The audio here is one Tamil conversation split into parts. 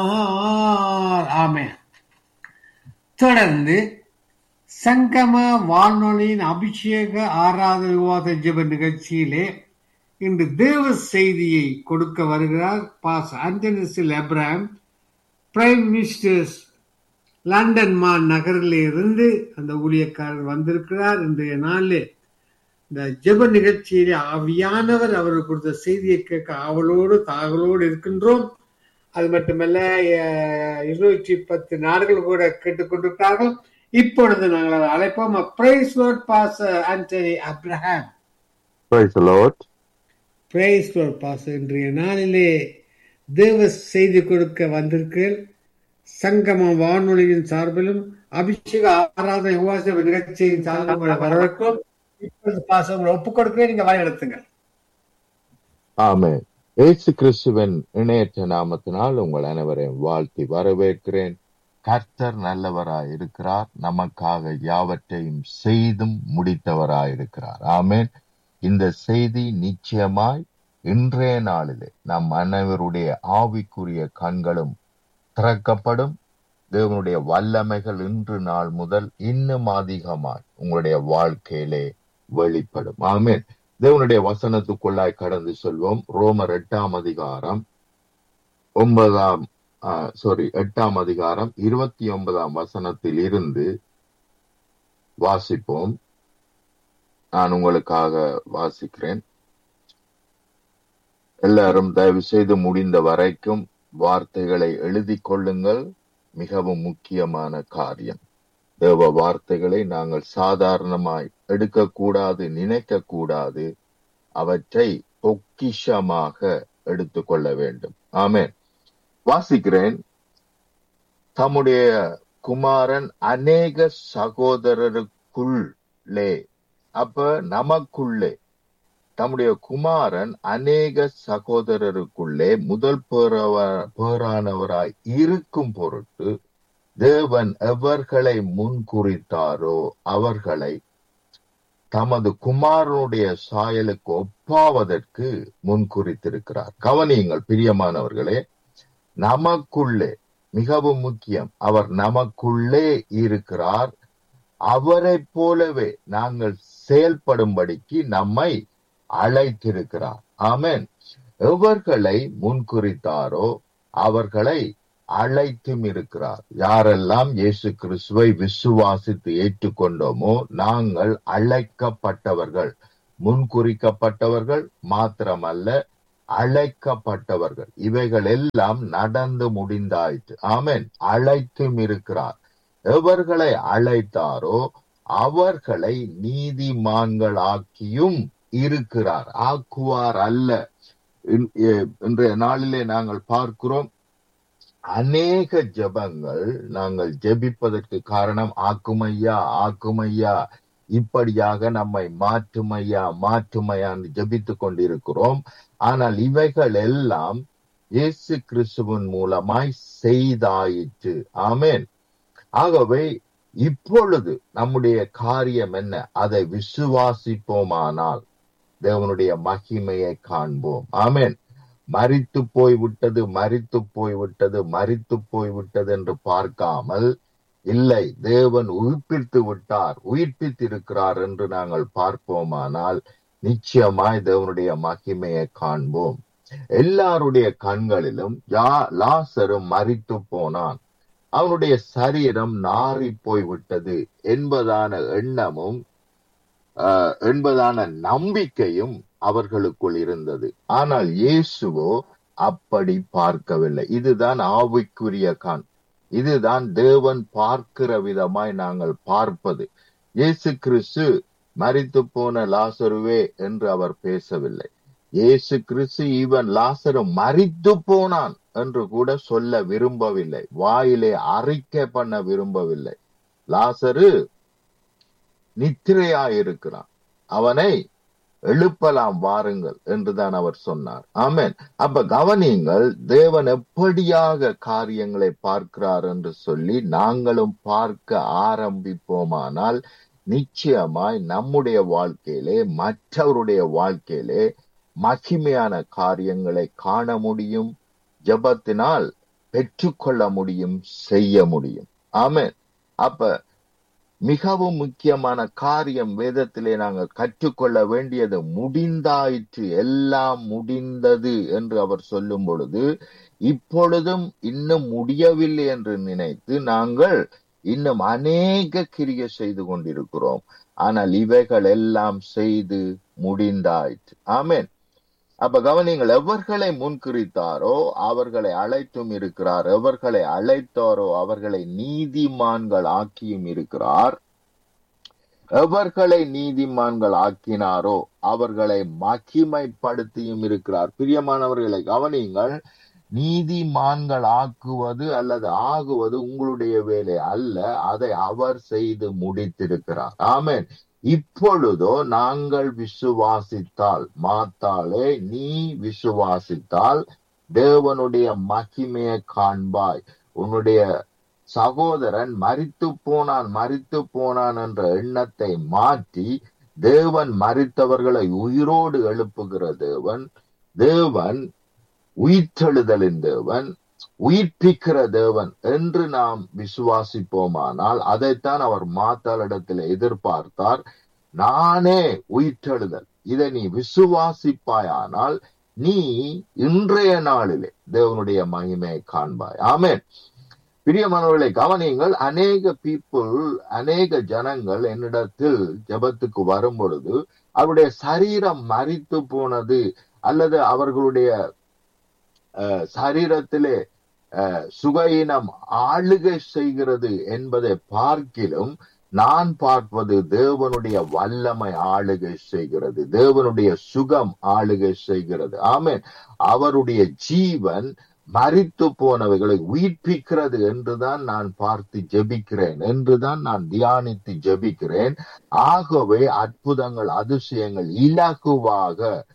ஆமென் தொடர்ந்து சங்கம வானொலியின் அபிஷேக ஆராத விவாத ஜெப நிகழ்ச்சியிலே இன்று தேவ செய்தியை கொடுக்க வருகிறார் பாஸ் அஞ்சனிசில் அப்ராம் பிரைம் மினிஸ்டர்ஸ் லண்டன் மா நகரில் இருந்து அந்த ஊழியக்காரர் வந்திருக்கிறார் இன்றைய நாளிலே இந்த ஜெப நிகழ்ச்சியிலே ஆவியானவர் அவருக்கு கொடுத்த செய்தியை கேட்க ஆவலோடு தாகலோடு இருக்கின்றோம் அது மட்டுமல்ல அஹ், இருநூற்றி பத்து நாடுகள் கூட கேட்டுக்கொண்டிருக்கிறார்கள் இப்பொழுது நாங்கள் அதை அழைப்போம் பிரைஸ் லோட் பாஸ் Antony Abraham Praise the Lord. Praise lord பாஸ் இன்றைய நாளிலே தேவ செய்தி கொடுக்க வந்திருக்கிறேன் சங்கம வானொலியின் சார்பிலும் அபிஷேக ஆராதனை உபாச நிகழ்ச்சியின் சார்பிலும் உங்களை வரவேற்கிறோம் இப்பொழுது பாச உங்களை ஒப்புக் கொடுக்கிறேன் நீங்க வழிநடத்துங்க ஆமென் இயேசு கிறிஸ்துவின் இணையற்ற நாமத்தினால் உங்கள் அனைவரையும் வாழ்த்தி வரவேற்கிறேன் கர்த்தர் நல்லவராய் இருக்கிறார் நமக்காக யாவற்றையும் செய்தும் முடித்தவராய் இருக்கிறார் ஆமென் இந்த செய்தி நிச்சயமாய் இன்றைய நாளிலே நம் அனைவருடைய ஆவிக்குரிய கண்களும் திறக்கப்படும் தேவனுடைய வல்லமைகள் இன்று நாள் முதல் இன்னும் அதிகமாய் உங்களுடைய வாழ்க்கையிலே வெளிப்படும் ஆமென் தேவனுடைய வசனத்துக்குள்ளாய் கடந்து செல்வோம் ரோமர் எட்டாம் அதிகாரம் ஒன்பதாம் சாரி எட்டாம் அதிகாரம் இருபத்தி ஒன்பதாம் வசனத்தில் இருந்து வாசிப்போம் நான் உங்களுக்காக வாசிக்கிறேன் எல்லாரும் தயவு செய்து முடிந்த வரைக்கும் வார்த்தைகளை எழுதி கொள்ளுங்கள் மிகவும் முக்கியமான காரியம் தேவ வார்த்தைகளை நாங்கள் சாதாரணமாய் எடுக்கக்கூடாது நினைக்க கூடாது அவற்றை பொக்கிஷமாக எடுத்துக்கொள்ள வேண்டும் ஆமென் வாசிக்கிறேன் தம்முடைய குமாரன் அநேக சகோதரருக்குள்ளே அப்ப நமக்குள்ளே தம்முடைய குமாரன் அநேக சகோதரருக்குள்ளே முதல் பேரவ- பேரானவராய் இருக்கும் பொருட்டு தேவன் எவர்களை முன்குறித்தாரோ அவர்களை தமது குமாரனுடைய சாயலுக்கு ஒப்பாவதற்கு முன்குறித்திருக்கிறார் கவனியுங்கள் பிரியமானவர்களே நமக்குள்ளே மிகவும் முக்கியம் அவர் நமக்குள்ளே இருக்கிறார் அவரைப் போலவே நாங்கள் செயல்படும்படிக்கு நம்மை அழைத்திருக்கிறார் ஆமென் எவர்களை முன்குறித்தாரோ அவர்களை அழைத்தும் இருக்கிறார் யாரெல்லாம் இயேசு கிறிஸ்துவை விசுவாசித்து ஏற்றுக்கொண்டோமோ நாங்கள் அழைக்கப்பட்டவர்கள் முன்குறிக்கப்பட்டவர்கள் மாத்திரமல்ல அழைக்கப்பட்டவர்கள் இவைகள் எல்லாம் நடந்து முடிந்தாயிற்று ஆமென் அழைத்தும் இருக்கிறார் எவர்களை அழைத்தாரோ அவர்களை நீதிமான்களாக்கியும் இருக்கிறார் ஆக்குவார் அல்ல இன்- எ- இன்றைய நாளிலே நாங்கள் பார்க்கிறோம் அநேக ஜெபங்கள் நாங்கள் ஜெபிப்பதற்கு காரணம் ஆக்குமையா ஆக்குமையா இப்படியாக நம்மை மாற்றுமையா மாற்றுமையான்னு ஜெபித்துக் கொண்டிருக்கிறோம் ஆனால் இவைகள் எல்லாம் இயேசு கிறிஸ்துவின் மூலமாய் செய்தாயிற்று ஆமென் ஆகவே இப்பொழுது நம்முடைய காரியம் என்ன அதை விசுவாசிப்போமானால் தேவனுடைய மகிமையை காண்போம் ஆமென் மரித்து போய்விட்டது மரித்து போய்விட்டது மரித்து போய்விட்டது என்று பார்க்காமல் இல்லை தேவன் உயிர்ப்பித்து விட்டார் உயிர்ப்பித்திருக்கிறார் என்று நாங்கள் பார்ப்போமானால் நிச்சயமாய் தேவனுடைய மகிமையை காண்போம் எல்லாருடைய கண்களிலும் யா லாசரும் மரித்து போனான் அவனுடைய சரீரம் நாறி போய்விட்டது என்பதான எண்ணமும் ஆஹ், என்பதான நம்பிக்கையும் அவர்களுக்குள் இருந்தது ஆனால் இயேசுவோ அப்படி பார்க்கவில்லை இதுதான் ஆவிக்குரிய கண் இதுதான் தேவன் பார்க்கிற விதமாய் நாங்கள் பார்ப்பது இயேசு கிறிஸ்து மரித்து போன லாசருவே என்று அவர் பேசவில்லை இயேசு கிறிஸ்து இவன் லாசரு மரித்து போனான் என்று கூட சொல்ல விரும்பவில்லை வாயிலே அறிக்கை பண்ண விரும்பவில்லை லாசரு நித்திரையாயிருக்கிறான் அவனை எழுப்பலாம் வாருங்கள் என்றுதான் அவர் சொன்னார் ஆமென் அப்ப கவனியுங்கள் தேவன் எப்படியாக காரியங்களை பார்க்கிறார் என்று சொல்லி நாங்களும் பார்க்க ஆரம்பிப்போமானால் நிச்சயமாய் நம்முடைய வாழ்க்கையிலே மற்றவருடைய வாழ்க்கையிலே மகிமையான காரியங்களை காண முடியும் ஜெபத்தினால் பெற்றுக்கொள்ள முடியும் செய்ய முடியும் ஆமென் அப்ப மிகவும் முக்கியமான காரியம் வேதத்திலே நாங்கள் கற்றுக்கொள்ள வேண்டியது முடிந்தாயிற்று எல்லாம் முடிந்தது என்று அவர் சொல்லும் பொழுது இப்பொழுதும் இன்னும் முடியவில்லை என்று நினைத்து நாங்கள் இன்னும் அநேக கிரிய செய்து கொண்டிருக்கிறோம் ஆனால் இவைகள் எல்லாம் செய்து முடிந்தாயிற்று ஆமென் அப்ப கவனிங்கள் எவர்களை முன்குறித்தாரோ அவர்களை அழைத்தும் இருக்கிறார் எவர்களை அழைத்தாரோ அவர்களை நீதிமான்கள் ஆக்கியும் இருக்கிறார் எவர்களை நீதிமான்கள் ஆக்கினாரோ அவர்களை மகிமைப்படுத்தியும் இருக்கிறார் பிரியமானவர்களை கவனியுங்கள் நீதிமான்கள் ஆக்குவது அல்லது ஆகுவது உங்களுடைய வேலை அல்ல அதை அவர் செய்து முடித்திருக்கிறார் ஆமென் இப்பொழுதோ நாங்கள் விசுவாசித்தால் மாத்தாளே நீ விசுவாசித்தால் தேவனுடைய மகிமையை காண்பாய் உன்னுடைய சகோதரன் மரித்து போனான் மரித்து போனான் என்ற எண்ணத்தை மாற்றி தேவன் மரித்தவர்களை உயிரோடு எழுப்புகிற தேவன் தேவன் உயிர்த்தெழுதலின் தேவன் உயிர்ப்பிக்கிற தேவன் என்று நாம் விசுவாசிப்போமானால் அதைத்தான் அவர் மாத்தாளிடத்தில் எதிர்பார்த்தார் நானே உயிர்த்தெழுதல் இதை நீ விசுவாசிப்பாயானால் நீ இன்றைய நாளிலே தேவனுடைய மகிமையை காண்பாய் ஆமென் பிரியமானவர்களை கவனியுங்கள் அநேக பீப்புள் அநேக ஜனங்கள் என்னிடத்தில் ஜெபத்துக்கு வரும் பொழுது அவருடைய சரீரம் மரித்து போனது அல்லது அவர்களுடைய அஹ், சரீரத்திலே அஹ், சுகையினம் ஆளுகை செய்கிறது என்பதை பார்க்கிலும் நான் பார்ப்பது தேவனுடைய வல்லமை ஆளுகை செய்கிறது தேவனுடைய சுகம் ஆளுகை செய்கிறது ஆமென் அவருடைய ஜீவன் மரித்து போனவைகளை உயிர்ப்பிக்கிறது என்றுதான் நான் பார்த்து ஜெபிக்கிறேன் என்றுதான் நான் தியானித்து ஜெபிக்கிறேன் ஆகவே அற்புதங்கள் அதிசயங்கள் இலகுவாக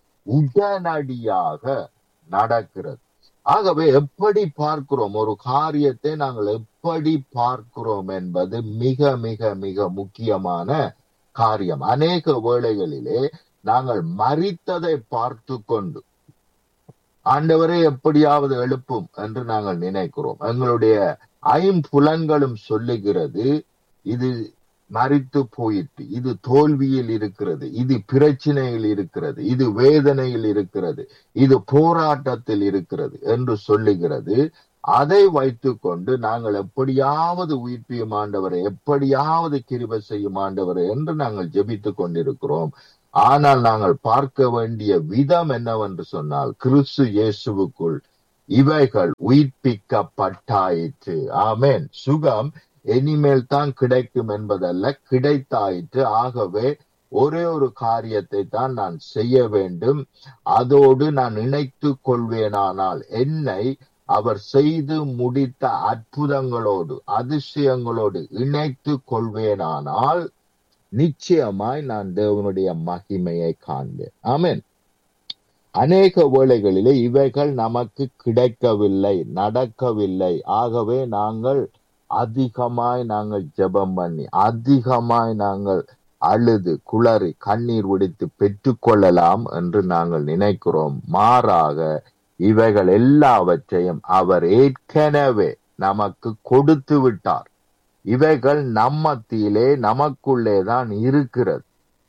உடனடியாக நடக்கிறது ஆகவே எப்படி பார்க்கிறோம் ஒரு காரியத்தை நாங்கள் எப்படி பார்க்கிறோம் என்பது மிக மிக மிக முக்கியமான காரியம் அநேக வேளைகளிலே நாங்கள் மரித்ததை பார்த்து கொண்டு ஆண்டவரே எப்படியாவது எழுப்பும் என்று நாங்கள் நினைக்கிறோம் எங்களுடைய ஐம்புலன்களும் சொல்லுகிறது இது மறித்து போயிற்று இது தோல்வியில் இருக்கிறது இது பிரச்சனையில் இருக்கிறது இது வேதனையில் இருக்கிறது இது போராட்டத்தில் இருக்கிறது என்று சொல்லுகிறது அதை வைத்துக்கொண்டு நாங்கள் எப்படியாவது உயிர்ப்பியும் ஆண்டவரை எப்படியாவது கிருபை செய்யும் ஆண்டவரை என்று நாங்கள் ஜெபித்துக் கொண்டிருக்கிறோம் ஆனால் நாங்கள் பார்க்க வேண்டிய விதம் என்னவென்று சொன்னால் கிறிஸ்து இயேசுவுக்குள் இவைகள் உயிர்ப்பிக்கப்பட்டாயிற்று ஆமென் சுகம் இனிமேல் தான் கிடைக்கும் என்பதல்ல கிடைத்தாயிற்று ஆகவே ஒரே ஒரு காரியத்தை தான் நான் செய்ய வேண்டும் அதோடு நான் இணைத்து கொள்வேனானால் என்னை அவர் செய்து முடித்த அற்புதங்களோடு அதிசயங்களோடு இணைத்து கொள்வேனானால் நிச்சயமாய் நான் தேவனுடைய மகிமையை காண்பேன் ஆமென் அநேக வேளைகளிலே இவைகள் நமக்கு கிடைக்கவில்லை நடக்கவில்லை ஆகவே நாங்கள் அதிகமாய் நாங்கள் ஜெபம் பண்ணி அதிகமாய் நாங்கள் அழுது குளறி கண்ணீர் விடுத்து பெற்றுக்கொள்ளலாம் என்று நாங்கள் நினைக்கிறோம் மாறாக இவைகள் எல்லாவற்றையும் அவர் ஏற்கனவே நமக்கு கொடுத்து விட்டார் இவைகள் நம்மத்திலே நமக்குள்ளே தான் இருக்கிறது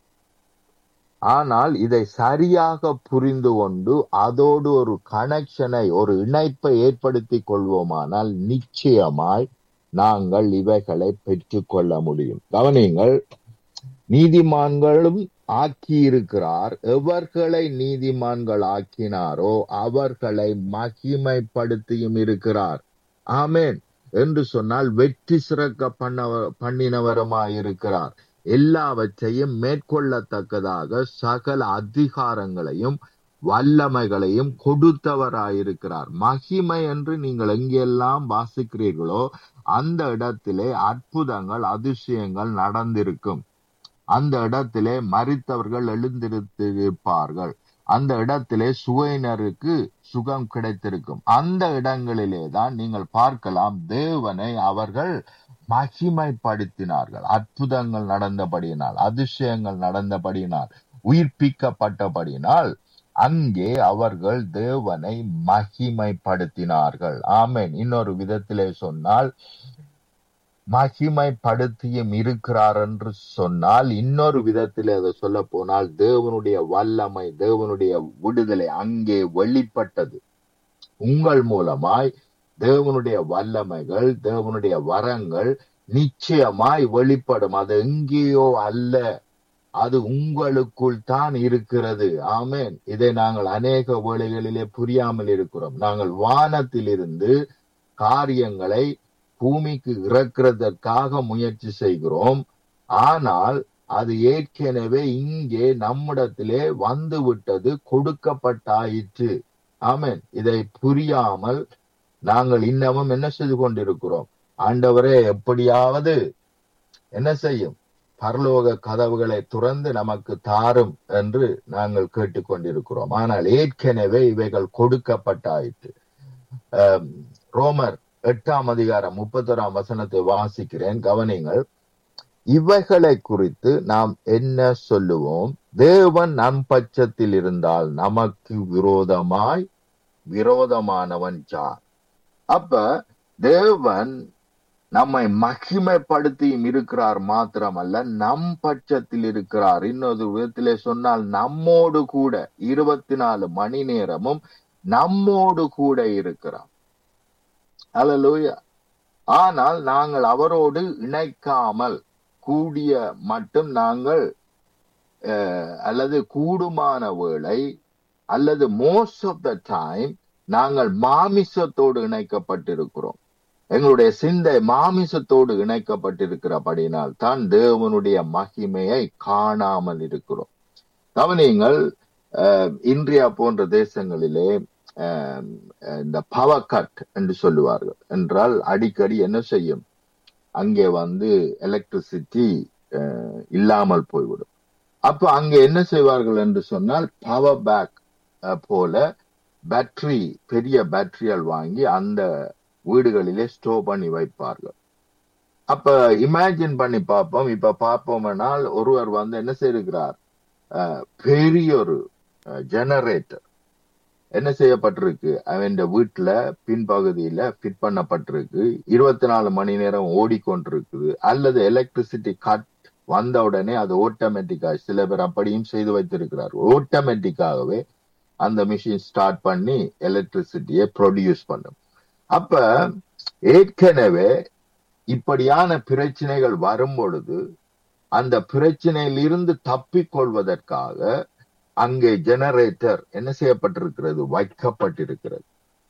ஆனால் இதை சரியாக புரிந்து கொண்டு அதோடு ஒரு கனெக்ஷனை ஒரு இணைப்பை ஏற்படுத்தி கொள்வோமானால் நிச்சயமாய் நாங்கள் இவைகளை பெற்றுக்கொள்ள முடியும் கவனியுங்கள் நீதிமான்களும் ஆக்கியிருக்கிறார் எவர்களை நீதிமான்கள் ஆக்கினாரோ அவர்களை மகிமைப்படுத்தியும் இருக்கிறார் ஆமென் என்று சொன்னால் வெற்றி சிறக்க பண்ண பண்ணினவருமாயிருக்கிறார் எல்லாவற்றையும் மேற்கொள்ளத்தக்கதாக சகல அதிகாரங்களையும் வல்லமைகளையும் கொடுத்தவராயிருக்கிறார் மகிமை என்று நீங்கள் எங்கெல்லாம் வாசிக்கிறீர்களோ அந்த இடத்திலே அற்புதங்கள் அதிசயங்கள் நடந்திருக்கும் அந்த இடத்திலே மரித்தவர்கள் எழுந்திருத்திருப்பார்கள் அந்த இடத்திலே சுவையினருக்கு சுகம் கிடைத்திருக்கும் அந்த இடங்களிலே தான் நீங்கள் பார்க்கலாம் தேவனை அவர்கள் மகிமைப்படுத்தினார்கள் அற்புதங்கள் நடந்தபடியினால் அதிசயங்கள் நடந்தபடியினால் உயிர்ப்பிக்கப்பட்டபடியினால் அங்கே அவர்கள் தேவனை மகிமைப்படுத்தினார்கள் ஆமென் இன்னொரு விதத்திலே சொன்னால் மகிமைப்படுத்தியும் இருக்கிறார் என்று சொன்னால் இன்னொரு விதத்தில் அதை சொல்ல போனால் தேவனுடைய வல்லமை தேவனுடைய விடுதலை அங்கே வெளிப்பட்டது உங்கள் மூலமாய் தேவனுடைய வல்லமைகள் தேவனுடைய வரங்கள் நிச்சயமாய் வெளிப்படும் அது எங்கேயோ அல்ல அது உங்களுக்குள் தான் இருக்கிறது ஆமென் இதை நாங்கள் அநேக வேளைகளிலே புரியாமல் இருக்கிறோம் நாங்கள் வானத்திலிருந்து காரியங்களை பூமிக்கு இறக்கிறதற்காக முயற்சி செய்கிறோம் ஆனால் அது ஏற்கனவே இங்கே நம்மிடத்திலே வந்து விட்டது கொடுக்கப்பட்டாயிற்று ஆமென் இதை புரியாமல் நாங்கள் இன்னமும் என்ன செய்து கொண்டிருக்கிறோம் ஆண்டவரே எப்படியாவது என்ன செய்யும் பரலோக கதவுகளை துறந்து நமக்கு தாரும் என்று நாங்கள் கேட்டுக்கொண்டிருக்கிறோம் ஆனால் ஏற்கனவே இவைகள் கொடுக்கப்பட்டாயிற்று ஆம், ரோமர் எட்டாம் அதிகாரம் முப்பத்தோராம் வசனத்தை வாசிக்கிறேன் கவனிங்கள் இவைகளை குறித்து நாம் என்ன சொல்லுவோம் தேவன் நம் பட்சத்தில் இருந்தால் நமக்கு விரோதமாய் விரோதமானவன் யார் அப்ப தேவன் நம்மை மகிமைப்படுத்தியும் இருக்கிறார் மாத்திரமல்ல நம் பட்சத்தில் இருக்கிறார் இன்னொரு விதத்திலே சொன்னால் நம்மோடு கூட இருபத்தி நாலு மணி நேரமும் நம்மோடு கூட இருக்கிறார் அல்லேலூயா ஆனால் நாங்கள் அவரோடு இணைக்காமல் கூடிய மட்டும் நாங்கள் அஹ், அல்லது கூடுமான வேளை அல்லது மோஸ்ட் ஆஃப் த டைம் நாங்கள் மாமிசத்தோடு இணைக்கப்பட்டிருக்கிறோம் எங்களுடைய சிந்தை மாமிசத்தோடு இணைக்கப்பட்டிருக்கிறபடினால் தான் தேவனுடைய மகிமையை காணாமல் இருக்கிறோம் கவனியுங்கள் அஹ், இந்தியா போன்ற தேசங்களிலே அஹ், இந்த பவர் கட் என்று சொல்லுவார்கள் என்றால் அடிக்கடி என்ன செய்யும் அங்கே வந்து எலக்ட்ரிசிட்டி இல்லாமல் போய்விடும் அப்ப அங்க என்ன செய்வார்கள் என்று சொன்னால் பவர் பேக் போல பேட்டரி பெரிய பேட்டரியால் வாங்கி அந்த வீடுகளிலே ஸ்டோர் பண்ணி வைப்பார்கள் அப்ப இமேஜின் பண்ணி பார்ப்போம் இப்ப பார்ப்போம்னால் ஒருவர் வந்து என்ன செய்திருக்கிறார் அஹ், பெரிய ஒரு ஜெனரேட்டர் என்ன செய்யப்பட்டிருக்கு அவன் வீட்டுல பின்பகுதியில ஃபிட் பண்ணப்பட்டிருக்கு இருபத்தி நாலு மணி நேரம் ஓடிக்கொண்டிருக்குது அல்லது எலக்ட்ரிசிட்டி கட் வந்த உடனே அது ஆட்டோமேட்டிக்கா சில பேர் அப்படியும் செய்து வைத்திருக்கிறார் ஆட்டோமேட்டிக்காகவே அந்த மிஷின் ஸ்டார்ட் பண்ணி எலக்ட்ரிசிட்டியை ப்ரொடியூஸ் பண்ணும் அப்ப ஏற்கனவே இப்படியான பிரச்சனைகள் வரும் பொழுது அந்த பிரச்சனையிலிருந்து தப்பிக்கொள்வதற்காக அங்கே ஜெனரேட்டர் என்ன செய்யப்பட்டிருக்கிறது வைக்கப்பட்டிருக்கிறது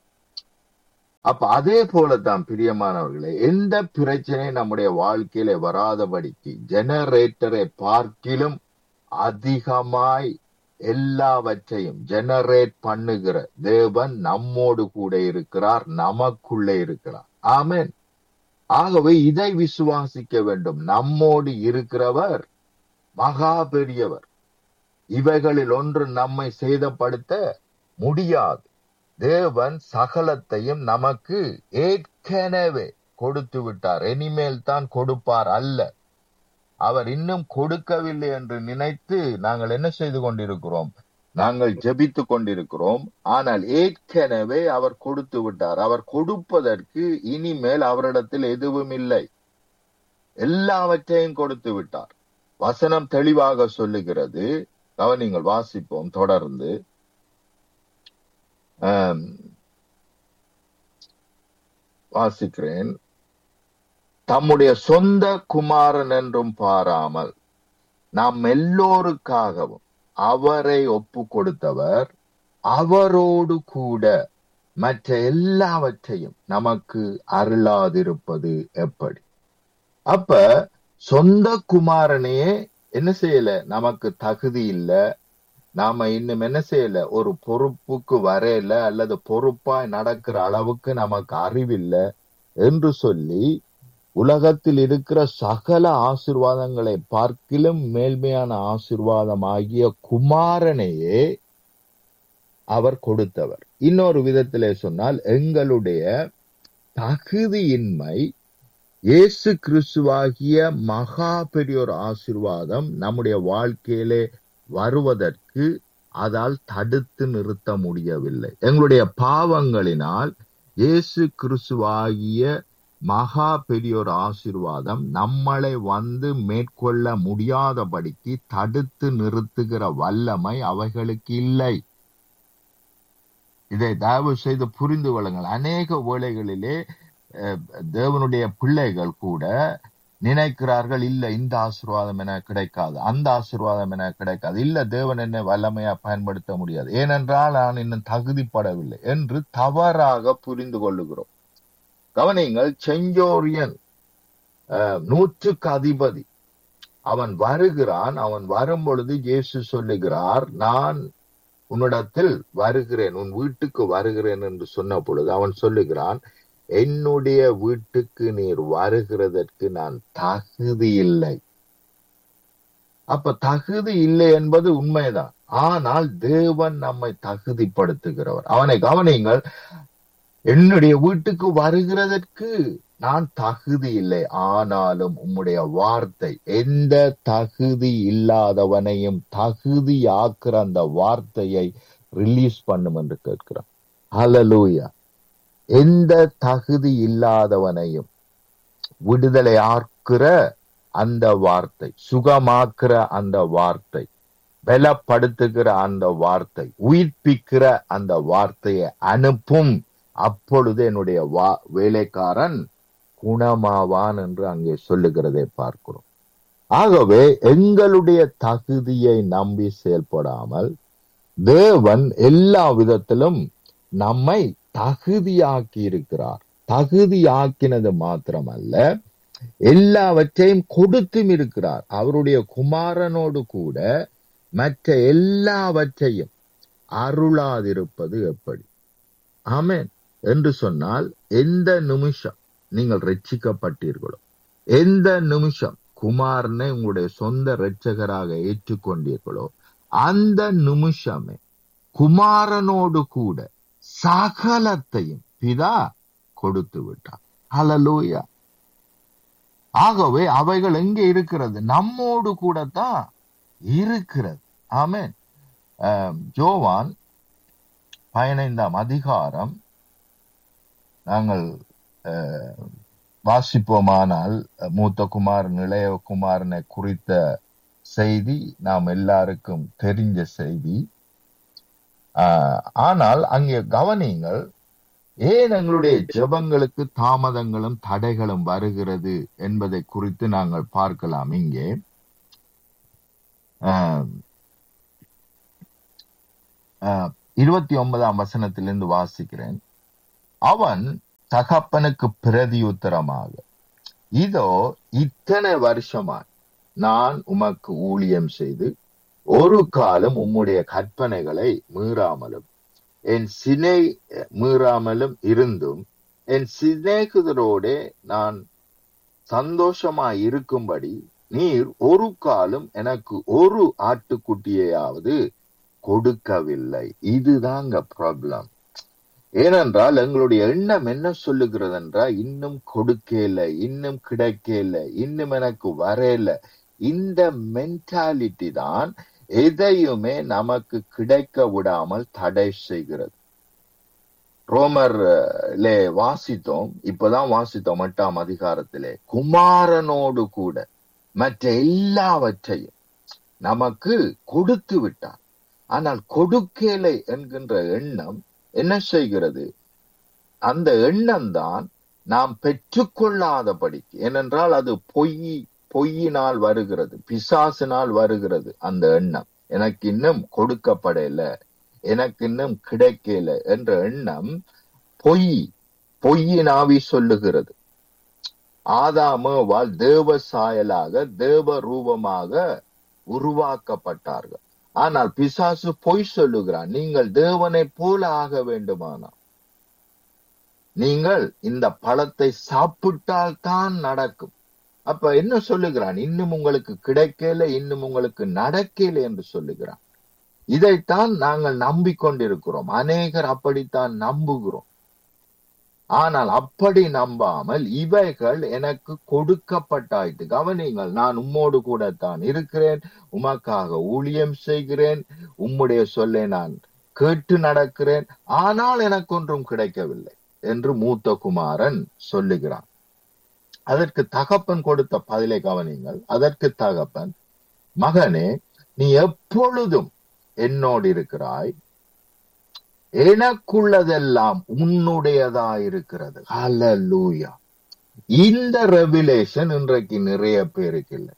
அப்ப அதே போலதான் பிரியமானவர்களே எந்த பிரச்சனை நம்முடைய வாழ்க்கையில வராதபடிக்கு ஜெனரேட்டரை பார்க்கிலும் அதிகமாய் எல்லாவற்றையும் ஜெனரேட் பண்ணுகிற தேவன் நம்மோடு கூட இருக்கிறார் நமக்குள்ளே இருக்கிறார் ஆமென் ஆகவே இதை விசுவாசிக்க வேண்டும் நம்மோடு இருக்கிறவர் மகா பெரியவர் இவைகளில் ஒன்று நம்மை சேதப்படுத்த முடியாது தேவன் சகலத்தையும் நமக்கு ஏற்கனவே கொடுத்து விட்டார் இனிமேல் தான் கொடுப்பார் அல்ல அவர் இன்னும் கொடுக்கவில்லை என்று நினைத்து நாங்கள் என்ன செய்து கொண்டிருக்கிறோம் நாங்கள் ஜெபித்து கொண்டிருக்கிறோம் ஆனால் ஏற்கனவே அவர் கொடுத்து விட்டார் அவர் கொடுப்பதற்கு இனிமேல் அவரிடத்தில் எதுவும் இல்லை எல்லாவற்றையும் கொடுத்து விட்டார் வசனம் தெளிவாக சொல்லுகிறது கவனிங்கள் வாசிப்போம் தொடர்ந்து ஆம், வாசிக்கிறேன் தம்முடைய சொந்த குமாரன் என்றும் பாராமல் நாம் எல்லோருக்காகவும் அவரை ஒப்பு கொடுத்தவர் அவரோடு கூட மற்ற எல்லாவற்றையும் நமக்கு அருளாதிருப்பது எப்படி அப்ப சொந்த குமாரனையே என்ன செய்யல நமக்கு தகுதி இல்ல நாம இன்னும் என்ன செய்யல ஒரு பொறுப்புக்கு வரையல அல்லது பொறுப்பாய் நடக்கிற அளவுக்கு நமக்கு அறிவில்ல என்று சொல்லி உலகத்தில் இருக்கிற சகல ஆசிர்வாதங்களை பார்க்கிலும் மேல்மையான ஆசிர்வாதம் ஆகிய குமாரனையே அவர் கொடுத்தவர் இன்னொரு விதத்திலே சொன்னால் எங்களுடைய தகுதியின்மை இயேசு கிறிஸ்துவாகிய மகா பெரிய ஒரு ஆசிர்வாதம் நம்முடைய வாழ்க்கையிலே வருவதற்கு அதால் தடுத்து நிறுத்த முடியவில்லை எங்களுடைய பாவங்களினால் இயேசு கிறிஸ்துவாகிய மகா பெரியோர் ஆசீர்வாதம் நம்மளை வந்து மேற்கொள்ள முடியாதபடிக்கு தடுத்து நிறுத்துகிற வல்லமை அவைகளுக்கு இல்லை இதை தயவு செய்து புரிந்து கொள்ளுங்கள் அநேக வேளைகளிலே அஹ், தேவனுடைய பிள்ளைகள் கூட நினைக்கிறார்கள் இல்ல இந்த ஆசீர்வாதம் என கிடைக்காது அந்த ஆசீர்வாதம் என கிடைக்காது இல்ல தேவன் என்னை வல்லமையா பயன்படுத்த முடியாது ஏனென்றால் நான் இன்னும் தகுதிப்படவில்லை என்று தவறாக புரிந்து கொள்ளுகிறோம் கவனிங்கள் செஞ்சோரியன் அஹ், நூற்றுக்கு அதிபதி அவன் வருகிறான் அவன் வரும் பொழுது இயேசு சொல்லுகிறார் நான் உன்னிடத்தில் வருகிறேன் உன் வீட்டுக்கு வருகிறேன் என்று சொன்ன பொழுது அவன் சொல்லுகிறான் என்னுடைய வீட்டுக்கு நீர் வருகிறதற்கு நான் தகுதி இல்லை அப்ப தகுதி இல்லை என்பது உண்மைதான் ஆனால் தேவன் நம்மை தகுதிப்படுத்துகிறவர் அவனை கவனியுங்கள் என்னுடைய வீட்டுக்கு வருகிறதற்கு நான் தகுதி இல்லை ஆனாலும் உம்முடைய வார்த்தை எந்த தகுதி இல்லாதவனையும் தகுதி ஆக்குற அந்த வார்த்தையை ரிலீஸ் பண்ணும் என்று கேட்கிறான் ஹalleluya எந்த தகுதி இல்லாதவனையும் விடுதலை ஆக்குற அந்த வார்த்தை சுகமாக்குற அந்த வார்த்தை பலப்படுத்துகிற அந்த வார்த்தை உயிர்ப்பிக்கிற அந்த வார்த்தையை அனுப்பும் அப்பொழுது என்னுடைய வா வேலைக்காரன் குணமாவான் என்று அங்கே சொல்லுகிறதை பார்க்கிறோம் ஆகவே எங்களுடைய தகுதியை நம்பி செயல்படாமல் தேவன் எல்லா விதத்திலும் நம்மை தகுதியாக்கி இருக்கிறார் தகுதியாக்கினது மாத்திரமல்ல எல்லாவற்றையும் கொடுத்தும் இருக்கிறார் அவருடைய குமாரனோடு கூட மற்ற எல்லாவற்றையும் அருளாதிருப்பது எப்படி ஆமென் என்று சொன்னால் எந்த நிமிஷம் நீங்கள் ரட்சிக்கப்பட்டீர்களோ எந்த நிமிஷம் குமாரனை உங்களுடைய சொந்த இரட்சகராக ஏற்றுக்கொண்டீர்களோ அந்த நிமிஷமே குமாரனோடு கூட சகலத்தையும் பிதா கொடுத்து விட்டார் ஹalleluya ஆகவே அவைகள் எங்கே இருக்கிறது நம்மோடு கூட தான் இருக்கிறது ஆமென் ஆம், ஜோவான் பதினைந்தாம் அதிகாரம் நாங்கள் அஹ், வாசிப்போமானால் அஹ், மூத்த குமாரன் இளைய குமாரனை குறித்த செய்தி நாம் எல்லாருக்கும் தெரிஞ்ச செய்தி ஆஹ், ஆனால் அங்கே கவனியுங்கள் ஏன் எங்களுடைய ஜெபங்களுக்கு தாமதங்களும் தடைகளும் வருகிறது என்பதை குறித்து நாங்கள் பார்க்கலாம் இங்கே ஆஹ், ஆஹ், இருபத்தி ஒன்பதாம் வசனத்திலிருந்து வாசிக்கிறேன் அவன் தகப்பனுக்கு பிரதியுத்தரமாக இதோ இத்தனை வருஷமாய் நான் உமக்கு ஊழியம் செய்து ஒரு காலம் உம்முடைய கற்பனைகளை மீறாமலும் என் சினை மீறாமலும் இருந்தும் என் சிநேகிதரோடே நான் சந்தோஷமாய் இருக்கும்படி நீர் ஒரு காலம் எனக்கு ஒரு ஆட்டுக்குட்டியையாவது கொடுக்கவில்லை இதுதாங்க ப்ராப்ளம் ஏனென்றால் எங்களுடைய எண்ணம் என்ன சொல்லுகிறது என்றால் இன்னும் கொடுக்கல இன்னும் கிடைக்கல இன்னும் எனக்கு வரல இந்த மென்டாலிட்டி தான் எதையுமே நமக்கு கிடைக்க விடாமல் தடை செய்கிறது ரோமர்லே வாசித்தோம் இப்பதான் வாசித்தோம் எட்டாம் அதிகாரத்திலே குமாரனோடு கூட மற்ற எல்லாவற்றையும் நமக்கு கொடுத்து விட்டார் ஆனால் கொடுக்கலை என்கின்ற எண்ணம் என்ன செய்கிறது அந்த எண்ணம் தான் நாம் பெற்றுக்கொள்ளாதபடிக்கு ஏனென்றால் அது பொய் பொய்யினால் வருகிறது பிசாசினால் வருகிறது அந்த எண்ணம் எனக்கு இன்னும் கொடுக்கப்படல எனக்கு இன்னும் கிடைக்கல என்ற எண்ணம் பொய் பொய்யின் ஆவி சொல்லுகிறது ஆதாமேவால் தேவ சாயலாக தேவ ரூபமாக உருவாக்கப்பட்டார்கள் ஆனால் பிசாசு பொய் சொல்லுகிறான் நீங்கள் தேவனை போல ஆக வேண்டுமானா நீங்கள் இந்த பழத்தை சாப்பிட்டால் தான் நடக்கும் அப்ப என்ன சொல்லுகிறான் இன்னும் உங்களுக்கு கிடைக்கல இன்னும் உங்களுக்கு நடக்கல என்று சொல்லுகிறான் இதைத்தான் நாங்கள் நம்பிக்கொண்டிருக்கிறோம் அநேகர் அப்படித்தான் நம்புகிறோம் ஆனால் அப்படி நம்பாமல் இவைகள் எனக்கு கொடுக்கப்பட்டாயிட்டு கவனிங்கள் நான் உம்மோடு கூடத்தான் இருக்கிறேன் உமக்காக ஊழியம் செய்கிறேன் உம்முடைய சொல்லை நான் கேட்டு நடக்கிறேன் ஆனால் எனக்கு ஒன்றும் கிடைக்கவில்லை என்று மூத்த குமாரன் சொல்லுகிறான் அதற்கு தகப்பன் கொடுத்த பதிலை கவனிங்கள் அதற்கு தகப்பன் மகனே நீ எப்பொழுதும் என்னோடு இருக்கிறாய் எனக்குள்ளதெல்லாம் உன்னுடையதா இருக்கிறது ஹalleluya இந்த ரெவிலேஷன் இன்றைக்கு நிறைய பேருக்கு இல்லை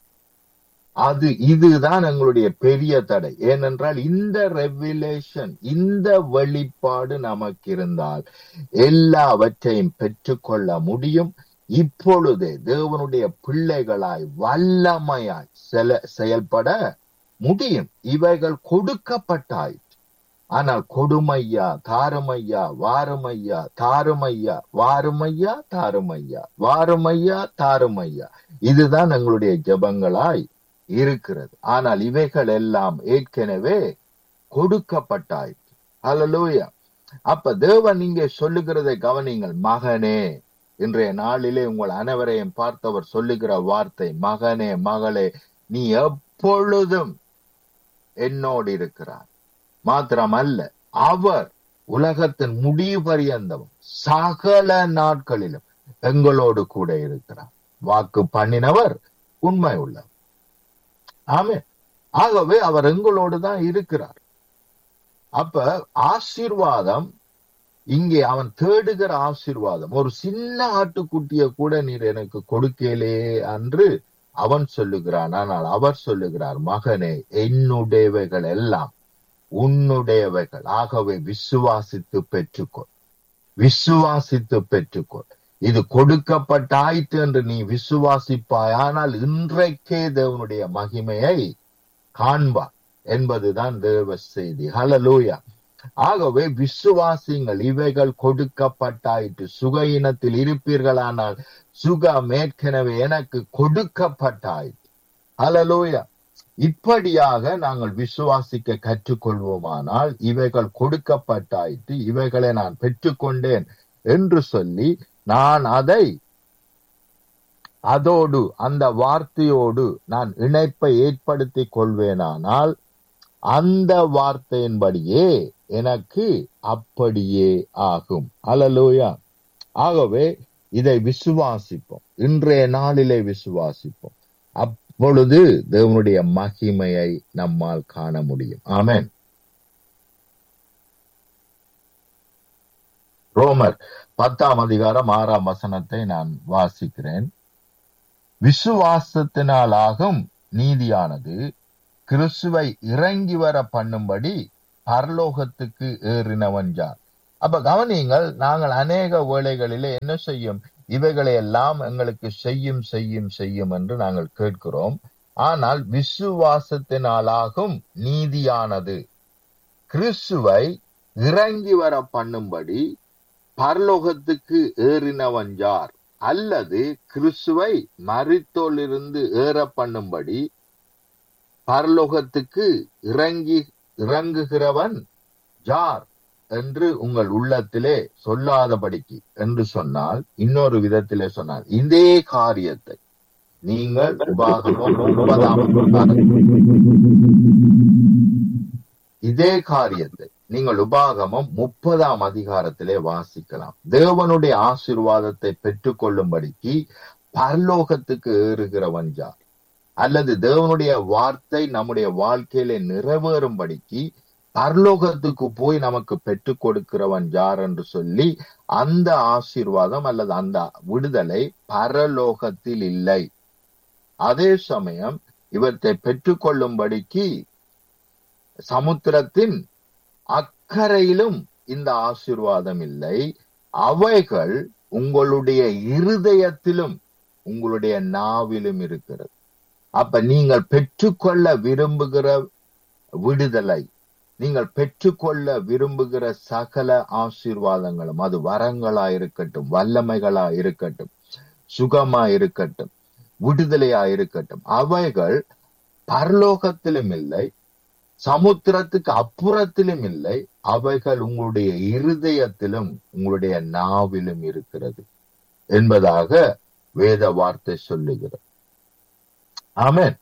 அது இதுதான் எங்களுடைய பெரிய தடை ஏனென்றால் இந்த ரெவிலேஷன் இந்த வெளிப்பாடு நமக்கு இருந்தால் எல்லாவற்றையும் பெற்றுக்கொள்ள முடியும் இப்பொழுதே தேவனுடைய பிள்ளைகளாய் வல்லமையாய் செல செயல்பட முடியும் இவைகள் கொடுக்கப்பட்டாய் ஆனால் கொடுமையா தாருமையா வாருமையா தாருமையா வாருமையா தாருமையா வாருமையா தாருமையா இதுதான் எங்களுடைய ஜெபங்களாய் இருக்கிறது ஆனால் இவைகள் எல்லாம் ஏற்கனவே கொடுக்கப்பட்டாயிற்று ஹalleluya அப்ப தேவன் இங்கே சொல்லுகிறதை கவனிங்கள் மகனே இன்றைய நாளிலே உங்கள் அனைவரையும் பார்த்தவர் சொல்லுகிற வார்த்தை மகனே மகளே நீ எப்பொழுதும் என்னோடு இருக்கிறார் மாத்திரமல்ல அவர் உலகத்தின் முடிவு பரியந்தமும் சகல நாட்களிலும் எங்களோடு கூட இருக்கிறார் வாக்கு பண்ணினவர் உண்மை உள்ளவர் ஆமே ஆகவே அவர் எங்களோடு தான் இருக்கிறார் அப்ப ஆசீர்வாதம் இங்கே அவன் தேடுகிற ஆசீர்வாதம் ஒரு சின்ன ஆட்டுக்குட்டிய கூட நீர் எனக்கு கொடுக்கலே அன்று அவன் சொல்லுகிறான் ஆனால் அவர் சொல்லுகிறார் மகனே என்னுடையவைகள் எல்லாம் உன்னுடையவைகள் ஆகவே விசுவாசித்து பெற்றுக்கொள் விசுவாசித்து பெற்றுக்கொள் இது கொடுக்கப்பட்டாயிற்று என்று நீ விசுவாசிப்பாய் ஆனால் இன்றைக்கே தேவனுடைய மகிமையை காண்பார் என்பதுதான் தேவ செய்தி ஹலலூயா ஆகவே விசுவாசிங்கள் இவைகள் கொடுக்கப்பட்டாயிற்று சுக இனத்தில் இருப்பீர்களானால் சுகம் ஏற்கனவே எனக்கு கொடுக்கப்பட்டாயிற்று ஹலலூயா இப்படியாக நாங்கள் விசுவாசிக்க கற்றுக்கொள்வோமானால் இவைகள் கொடுக்கப்பட்டாயிற்று இவைகளை நான் பெற்றுக்கொண்டேன் என்று சொல்லி நான் அதை அதோடு அந்த வார்த்தையோடு நான் இணைப்பை ஏற்படுத்தி கொள்வேனானால் அந்த வார்த்தையின்படியே எனக்கு அப்படியே ஆகும் அலலோயா ஆகவே இதை விசுவாசிப்போம் இன்றைய நாளிலே விசுவாசிப்போம் அப்பொழுது தேவனுடைய மகிமையை நம்மால் காண முடியும் ஆமென் ரோமர் பத்தாம் அதிகாரம் ஆறாம் வசனத்தை நான் வாசிக்கிறேன் விசுவாசத்தினாலாகும் நீதியானது கிறிஸ்துவை இறங்கி வர பண்ணும்படி பரலோகத்துக்கு ஏறினவன் யார் அப்ப கவனியுங்கள் நாங்கள் அநேக வேளைகளிலே என்ன செய்யும் இவைகளை எல்லாம் எங்களுக்கு செய்யும் செய்யும் செய்யும் என்று நாங்கள் கேட்கிறோம் ஆனால் விசுவாசத்தினாலாகும் நீதியானது கிறிஸ்துவை இறங்கி வர பண்ணும்படி பரலோகத்துக்கு ஏறினவன் யார் அல்லது கிறிஸ்துவை மரித்தோலிருந்து ஏற பண்ணும்படி பரலோகத்துக்கு இறங்கி இறங்குகிறவன் யார் என்று உங்கள் உள்ளத்திலே சொல்லாதபடிக்கு என்று சொன்னால் இன்னொரு விதத்திலே சொன்னால் இதே காரியத்தை நீங்கள் உபாகமம் முப்பதாம் இதே காரியத்தை நீங்கள் உபாகமம் முப்பதாம் அதிகாரத்திலே வாசிக்கலாம் தேவனுடைய ஆசீர்வாதத்தை பெற்றுக் கொள்ளும்படிக்கு பரலோகத்துக்கு ஏறுகிறவன் யார் அல்லது தேவனுடைய வார்த்தை நம்முடைய வாழ்க்கையில நிறைவேறும்படிக்கு பரலோகத்துக்கு போய் நமக்கு பெற்றுக் கொடுக்கிறவன் யார் என்று சொல்லி அந்த ஆசீர்வாதம் அல்லது அந்த விடுதலை பரலோகத்தில் இல்லை அதே சமயம் இவற்றை பெற்றுக்கொள்ளும்படிக்கு சமுத்திரத்தின் அக்கறையிலும் இந்த ஆசீர்வாதம் இல்லை அவைகள் உங்களுடைய இருதயத்திலும் உங்களுடைய நாவிலும் இருக்கிறது அப்ப நீங்கள் பெற்றுக்கொள்ள விரும்புகிற விடுதலை நீங்கள் பெற்றுக்கொள்ள விரும்புகிற சகல ஆசீர்வாதங்களும் அது வரங்களா இருக்கட்டும் வல்லமைகளா இருக்கட்டும் சுகமா இருக்கட்டும் விடுதலையா இருக்கட்டும் அவைகள் பரலோகத்திலும் இல்லை சமுத்திரத்துக்கு அப்புறத்திலும் இல்லை அவைகள் உங்களுடைய இருதயத்திலும் உங்களுடைய நாவிலும் இருக்கிறது என்பதாக வேத வார்த்தை சொல்லுகிறது ஆமென்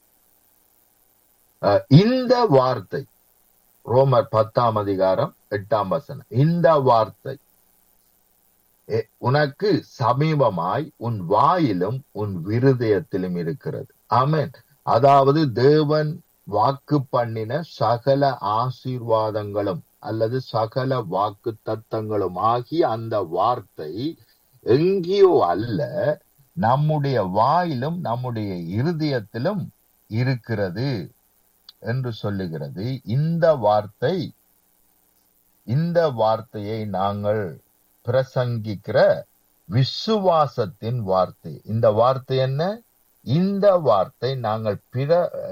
அஹ், இந்த வார்த்தை ரோமர் பத்தாம் அதிகாரம் எட்டாம் வசனம் இந்த வார்த்தை எ- உனக்கு சமீபமாய் உன் வாயிலும் உன் விருதயத்திலும் இருக்கிறது ஆமென் அதாவது தேவன் வாக்கு பண்ணின சகல ஆசீர்வாதங்களும் அல்லது சகல வாக்கு தத்தங்களும் ஆகிய அந்த வார்த்தை எங்கேயோ அல்ல நம்முடைய வாயிலும் நம்முடைய இருதயத்திலும் இருக்கிறது என்று சொல்லுகிறது இந்த வார்த்தை இந்த வார்த்தையை நாங்கள் பிரசங்கிக்கிற விசுவாசத்தின் வார்த்தை இந்த வார்த்தை என்ன இந்த வார்த்தை நாங்கள் பிர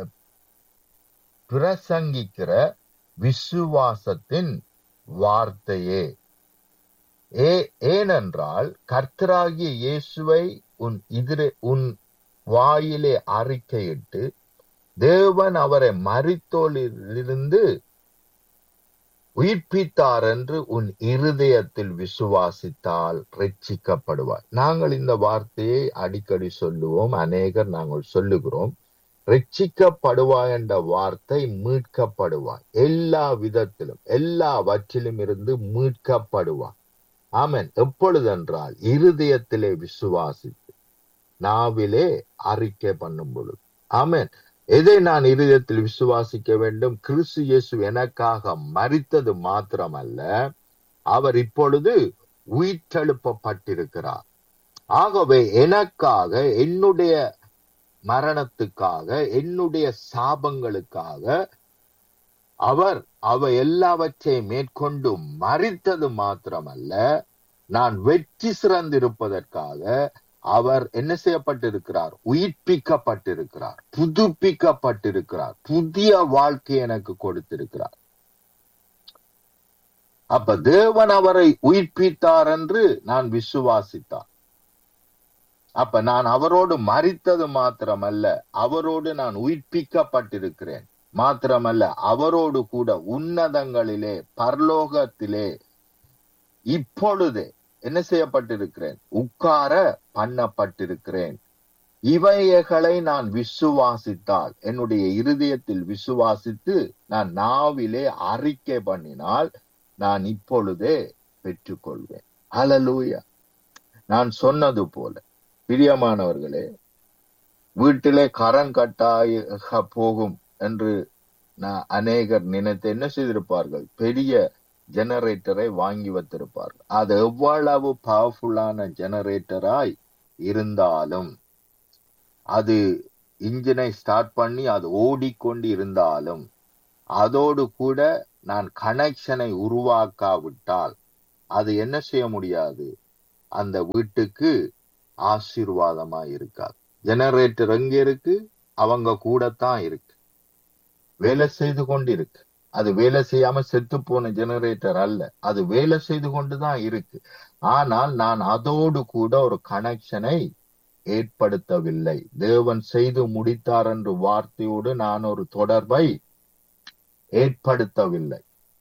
பிரசங்கிக்கிற விசுவாசத்தின் வார்த்தையே ஏ ஏனென்றால் கர்த்தராகிய இயேசுவை உன் எதிரே உன் வாயிலே அறிக்கையிட்டு தேவன் அவரை மரித்தோலிலிருந்து உயிர்ப்பித்தார் என்று உன் இருதயத்தில் விசுவாசித்தால் ரட்சிக்கப்படுவாய் நாங்கள் இந்த வார்த்தையை அடிக்கடி சொல்லுவோம் அநேகர் நாங்கள் சொல்லுகிறோம் ரட்சிக்கப்படுவாய் என்ற வார்த்தை மீட்கப்படுவாய் எல்லா விதத்திலும் எல்லாவற்றிலும் இருந்து மீட்கப்படுவாய் ஆமென் எப்பொழுதென்றால் இருதயத்திலே விசுவாசித்து நாவிலே அறிக்கை பண்ணும் பொழுது ஆமென் எதை நான் இருதயத்தில் விசுவாசிக்க வேண்டும் கிறிஸ்து இயேசு எனக்காக மரித்தது மாத்திரமல்ல அவர் இப்பொழுது உயிர்த்தெழுப்பப்பட்டிருக்கிறார் ஆகவே எனக்காக என்னுடைய மரணத்துக்காக என்னுடைய சாபங்களுக்காக அவர் அவை எல்லாவற்றையும் மேற்கொண்டு மறித்தது மாத்திரமல்ல நான் வெற்றி சிறந்திருப்பதற்காக அவர் என்ன செய்யப்பட்டிருக்கிறார் உயிர்ப்பிக்கப்பட்டிருக்கிறார் புதுப்பிக்கப்பட்டிருக்கிறார் புதிய வாழ்க்கை எனக்கு கொடுத்திருக்கிறார் அப்ப தேவன் அவரை உயிர்ப்பித்தார் என்று நான் விசுவாசித்தார் அப்ப நான் அவரோடு மறித்தது மாத்திரமல்ல அவரோடு நான் உயிர்ப்பிக்கப்பட்டிருக்கிறேன் மாத்திரமல்ல அவரோடு கூட உன்னதங்களிலே பரலோகத்திலே இப்பொழுதே என்ன செய்யப்பட்டிருக்கிறேன் உட்கார பண்ணப்பட்டிருக்கிறேன் இவைகளை நான் விசுவாசித்தால் என்னுடைய இருதயத்தில் விசுவாசித்து நான் நாவிலே அறிக்கை பண்ணினால் நான் இப்பொழுதே பெற்றுக்கொள்வேன் ஹalleluya நான் சொன்னது போல பிரியமானவர்களே வீட்டிலே கரண்ட் கட்டாய போகும் என்று நான் அநேகர் நினைத்து என்ன செய்திருப்பார்கள் பெரிய ஜெனரேட்டரை வாங்கி வைத்திருப்பார்கள் அது எவ்வளவு பவர்ஃபுல்லான ஜெனரேட்டராய் இருந்தாலும் அது இன்ஜினை ஸ்டார்ட் பண்ணி அது ஓடிக்கொண்டு இருந்தாலும் அதோடு கூட நான் கனெக்ஷனை உருவாக்காவிட்டால் அது என்ன செய்ய முடியாது அந்த வீட்டுக்கு ஆசீர்வாதமா இருக்காது ஜெனரேட்டர் எங்க இருக்கு அவங்க கூடத்தான் இருக்கு வேலை செய்து கொண்டு இருக்கு அது வேலை செய்யாம செத்து போன ஜெனரேட்டர் அல்ல அது வேலை செய்து கொண்டுதான் இருக்கு ஆனால் நான் அதோடு கூட ஒரு கனெக்ஷனை ஏற்படுத்தவில்லை தேவன் செய்து முடித்தார் என்று வார்த்தையோடு நான் ஒரு தொடர்பை ஏற்படுத்தவில்லை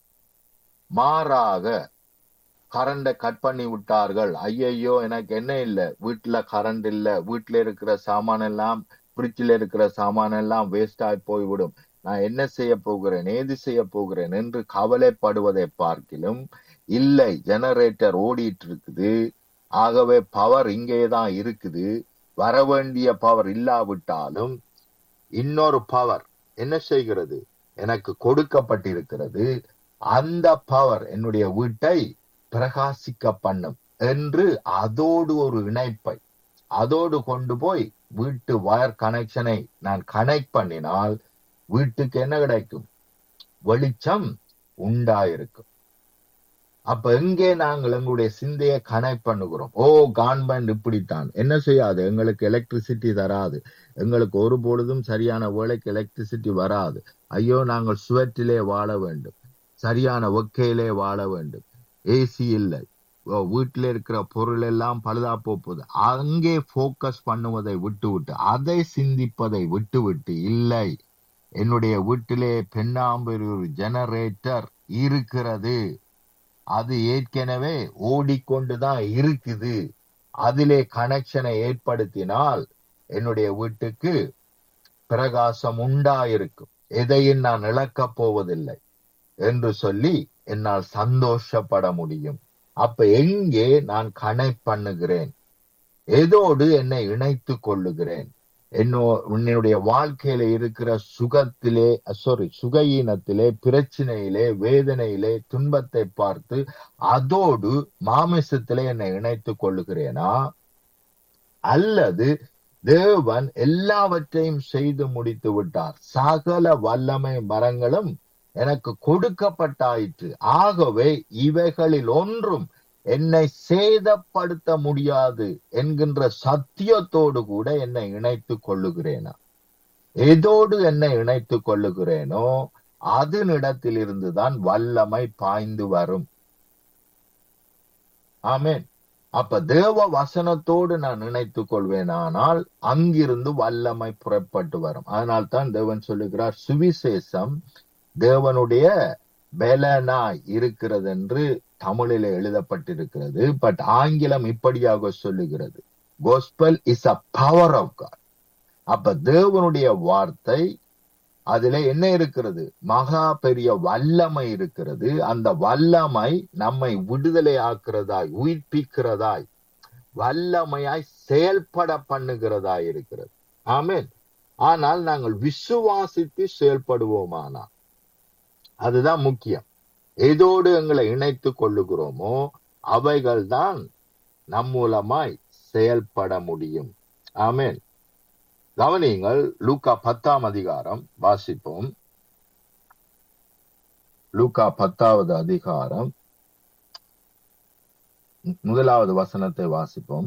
மாறாக கரண்டை கட் பண்ணி விட்டார்கள் ஐயையோ எனக்கு என்ன இல்ல வீட்டுல கரண்ட் இல்ல வீட்டுல இருக்கிற சாமான் எல்லாம் பிரிட்ஜில் இருக்கிற சாமான் எல்லாம் வேஸ்ட் ஆகி போய்விடும் நான் என்ன செய்ய போகிறேன் ஏது செய்ய போகிறேன் என்று கவலைப்படுவதை பார்க்கிலும் இல்லை ஜெனரேட்டர் ஓடிட்டு இருக்குது ஆகவே பவர் இங்கேதான் இருக்குது வர வேண்டிய பவர் இல்லாவிட்டாலும் இன்னொரு பவர் என்ன செய்கிறது எனக்கு கொடுக்கப்பட்டிருக்கிறது அந்த பவர் என்னுடைய வீட்டை பிரகாசிக்க பண்ணும் என்று அதோடு ஒரு இணைப்பை அதோடு கொண்டு போய் வீட்டு வயர் கனெக்ஷனை நான் கனெக்ட் பண்ணினால் வீட்டுக்கு என்ன கிடைக்கும் வெளிச்சம் உண்டாயிருக்கும் அப்ப எங்கே நாங்கள் எங்களுடைய சிந்தையை கனெக்ட் பண்ணுகிறோம் ஓ கவர்மெண்ட் இப்படித்தான் என்ன செய்யாது எங்களுக்கு எலக்ட்ரிசிட்டி தராது எங்களுக்கு ஒரு பொழுதும் சரியான வேலைக்கு எலக்ட்ரிசிட்டி வராது ஐயோ நாங்கள் சுவற்றிலே வாழ வேண்டும் சரியான ஒக்கையிலே வாழ வேண்டும் ஏசி இல்லை ஓ, வீட்டில இருக்கிற பொருள் எல்லாம் பழுதா போகுது அங்கே போக்கஸ் பண்ணுவதை விட்டு விட்டு அதை சிந்திப்பதை விட்டு விட்டு இல்லை என்னுடைய வீட்டிலே பெண்ணாம்பரி ஒரு ஜெனரேட்டர் இருக்கிறது அது ஏற்கனவே ஓடிக்கொண்டுதான் இருக்குது அதிலே கனெக்ஷனை ஏற்படுத்தினால் என்னுடைய வீட்டுக்கு பிரகாசம் உண்டாயிருக்கும் எதையும் நான் இழக்கப் போவதில்லை என்று சொல்லி என்னால் சந்தோஷப்பட முடியும் அப்ப எங்கே நான் கனெக்ட் பண்ணுகிறேன் எதோடு என்னை இணைத்து கொள்ளுகிறேன் என்னோ என்னுடைய வாழ்க்கையில இருக்கிற சுகத்திலே சாரி சுகையீனத்திலே பிரச்சனையிலே வேதனையிலே துன்பத்தை பார்த்து அதோடு மாமிசத்திலே என்னை இணைத்துக் கொள்ளுகிறேனா அல்லது தேவன் எல்லாவற்றையும் செய்து முடித்து விட்டார் சகல வல்லமை மரங்களும் எனக்கு கொடுக்கப்பட்டாயிற்று ஆகவே இவைகளில் ஒன்றும் என்னை சேதப்படுத்த முடியாது என்கின்ற சத்தியத்தோடு கூட என்னை இணைத்துக் கொள்ளுகிறேனா எதோடு என்னை இணைத்துக் கொள்ளுகிறேனோ அதனிடத்திலிருந்துதான் வல்லமை பாய்ந்து வரும் ஆமேன் அப்ப தேவ வசனத்தோடு நான் நினைத்துக் கொள்வேனானால் அங்கிருந்து வல்லமை புறப்பட்டு வரும் அதனால் தான் தேவன் சொல்லுகிறார் சுவிசேஷம் தேவனுடைய பெலனாய் இருக்கிறது என்று தமிழில் எழுதப்பட்டிருக்கிறது பட் ஆங்கிலம் இப்படியாக சொல்லுகிறது gospel is a power of God அப்ப தேவனுடைய வார்த்தை அதுல என்ன இருக்கிறது மகா பெரிய வல்லமை இருக்கிறது அந்த வல்லமை நம்மை விடுதலை ஆக்குறதாய் உயிர்ப்பிக்கிறதாய் வல்லமையாய் செயல்பட பண்ணுகிறதாய் இருக்கிறது ஆமேன் ஆனால் நாங்கள் விசுவாசித்து செயல்படுவோமானா அதுதான் முக்கியம் எதோடு எங்களை இணைத்துக் கொள்ளுகிறோமோ அவைகள் தான் நம் மூலமாய் செயல்பட முடியும் ஆமேன் கவனியுங்கள் லூக்கா பத்தாம் அதிகாரம் வாசிப்போம் லூக்கா பத்தாவது அதிகாரம் முதலாவது வசனத்தை வாசிப்போம்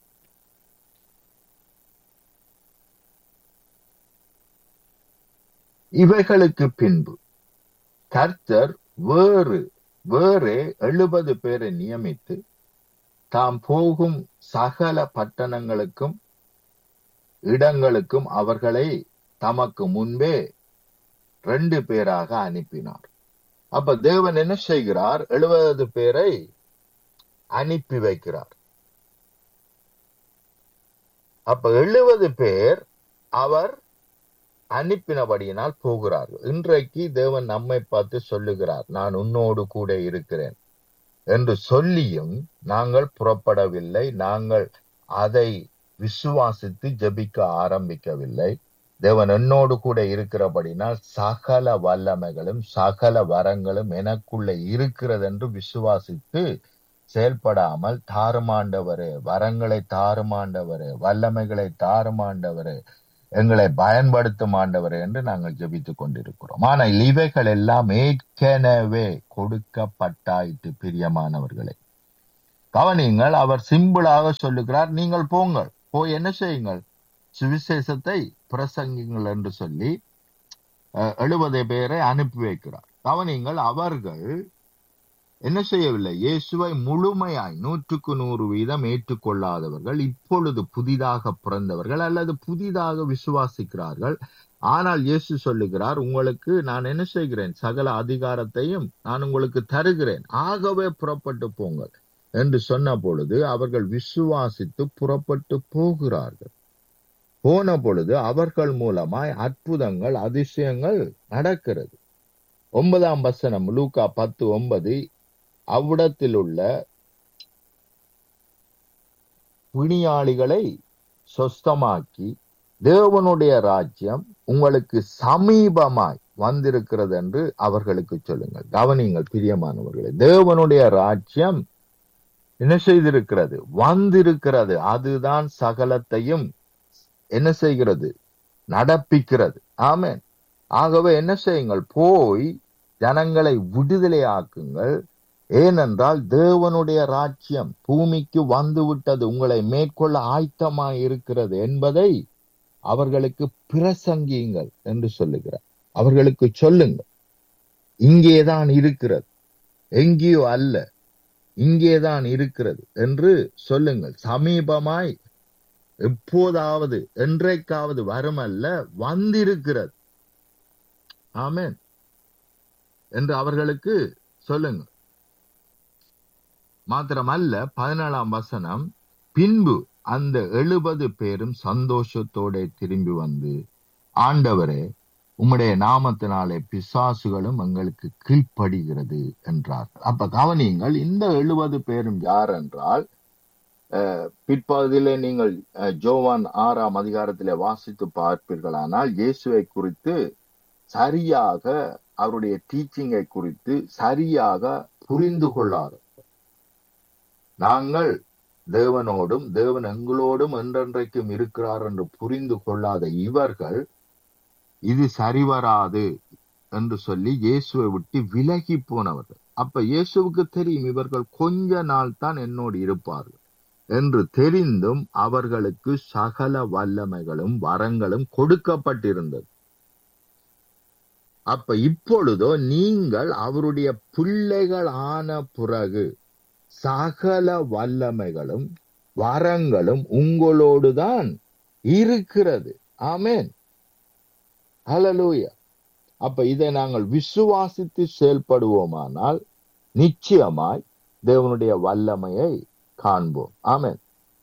இவைகளுக்கு பின்பு கர்த்தர் வேறு வேறு எழுபது பேரை நியமித்து தாம் போகும் சகல பட்டணங்களுக்கும் இடங்களுக்கும் அவர்களை தமக்கு முன்பே ரெண்டு பேராக அனுப்பினார் அப்ப தேவன் என்ன செய்கிறார் எழுபது பேரை அனுப்பி வைக்கிறார் அப்ப எழுபது பேர் அவர் அனுப்பினபடியினால் போகிறார்கள் இன்றைக்கு தேவன் நம்மை பார்த்து சொல்லுகிறார் நான் உன்னோடு கூட இருக்கிறேன் என்று சொல்லியும் நாங்கள் புறப்படவில்லை நாங்கள் அதை விசுவாசித்து ஜபிக்க ஆரம்பிக்கவில்லை தேவன் என்னோடு கூட இருக்கிறபடினால் சகல வல்லமைகளும் சகல வரங்களும் எனக்குள்ள இருக்கிறது என்று விசுவாசித்து செயல்படாமல் தாறுமாண்டவரே வரங்களை தாறுமாண்டவரே வல்லமைகளை தாறுமாண்டவரே எங்களை பயன்படுத்தும் ஆண்டவர் என்று நாங்கள் ஜெபித்துக் கொண்டிருக்கிறோம் ஆனால் இவைகள் எல்லாம் ஏற்கனவே கொடுக்கப்பட்டாயிற்று பிரியமானவர்களே கவனியுங்கள் அவர் சிம்பிளாக சொல்லுகிறார் நீங்கள் போங்கள் போய் என்ன செய்யுங்கள் சுவிசேஷத்தை பிரசங்கிங்கள் என்று சொல்லி எழுபது பேரை அனுப்பி வைக்கிறார் கவனியுங்கள் அவர்கள் என்ன செய்யவில்லை இயேசுவை முழுமையாய் நூற்றுக்கு நூறு வீதம் ஏற்றுக்கொள்ளாதவர்கள் இப்பொழுது புதிதாக பிறந்தவர்கள் அல்லது புதிதாக விசுவாசிக்கிறார்கள் ஆனால் இயேசு சொல்லுகிறார் உங்களுக்கு நான் என்ன செய்கிறேன் சகல அதிகாரத்தையும் நான் உங்களுக்கு தருகிறேன் ஆகவே புறப்பட்டு போங்கள் என்று சொன்ன பொழுது அவர்கள் விசுவாசித்து புறப்பட்டு போகிறார்கள் போன பொழுது அவர்கள் மூலமாய் அற்புதங்கள் அதிசயங்கள் நடக்கிறது ஒன்பதாம் வசனம் லூக்கா பத்து ஒன்பது அவ்விடத்தில் உள்ள பிணியாளிகளை சொஸ்தமாக்கி தேவனுடைய ராஜ்யம் உங்களுக்கு சமீபமாய் வந்திருக்கிறது என்று அவர்களுக்கு சொல்லுங்கள் கவனிங்கள் பிரியமானவர்களே தேவனுடைய ராஜ்யம் என்ன செய்திருக்கிறது வந்திருக்கிறது அதுதான் சகலத்தையும் என்ன செய்கிறது நடப்பிக்கிறது ஆமேன் ஆகவே என்ன செய்யுங்கள் போய் ஜனங்களை விடுதலை ஆக்குங்கள் ஏனென்றால் தேவனுடைய ராஜ்யம் பூமிக்கு வந்து விட்டது உங்களை மேற்கொள்ள ஆயத்தமாய் இருக்கிறது என்பதை அவர்களுக்கு பிரசங்கியுங்கள் என்று சொல்லுகிறார் அவர்களுக்கு சொல்லுங்கள் இங்கேதான் இருக்கிறது எங்கேயோ அல்ல இங்கேதான் இருக்கிறது என்று சொல்லுங்கள் சமீபமாய் எப்போதாவது என்றைக்காவது வருமல்ல வந்திருக்கிறது ஆமென் என்று அவர்களுக்கு சொல்லுங்க மாத்திரமல்ல பதினேழாம் வசனம் பின்பு அந்த எழுபது பேரும் சந்தோஷத்தோட திரும்பி வந்து ஆண்டவரே உம்முடைய நாமத்தினாலே பிசாசுகளும் எங்களுக்கு கீழ்ப்படுகிறது என்றார் அப்ப கவனியுங்கள் இந்த எழுபது பேரும் யார் என்றால் அஹ், பிற்பகுதியிலே நீங்கள் அஹ், ஜோவான் ஆறாம் அதிகாரத்திலே வாசித்து பார்ப்பீர்களானால் இயேசுவை குறித்து சரியாக அவருடைய டீச்சிங்கை குறித்து சரியாக புரிந்து கொள்ளாது நாங்கள் தேவனோடும் தேவன் எங்களோடும் என்றென்றைக்கும் இருக்கிறார் என்று புரிந்து கொள்ளாத இவர்கள் இது சரிவராது என்று சொல்லி இயேசுவை விட்டு விலகி போனவர்கள் அப்ப இயேசுவுக்கு தெரியும் இவர்கள் கொஞ்ச நாள் தான் என்னோடு இருப்பார்கள் என்று தெரிந்தும் அவர்களுக்கு சகல வல்லமைகளும் வரங்களும் கொடுக்கப்பட்டிருந்தது அப்ப இப்பொழுதோ நீங்கள் அவருடைய பிள்ளைகள் ஆன பிறகு சகல வல்லமைகளும் வரங்களும் உங்களோடுதான் இருக்கிறது ஆமென் ஹalleluya அப்ப இதை நாங்கள் விசுவாசித்து செயல்படுவோமானால் நிச்சயமாய் தேவனுடைய வல்லமையை காண்போம் ஆமென்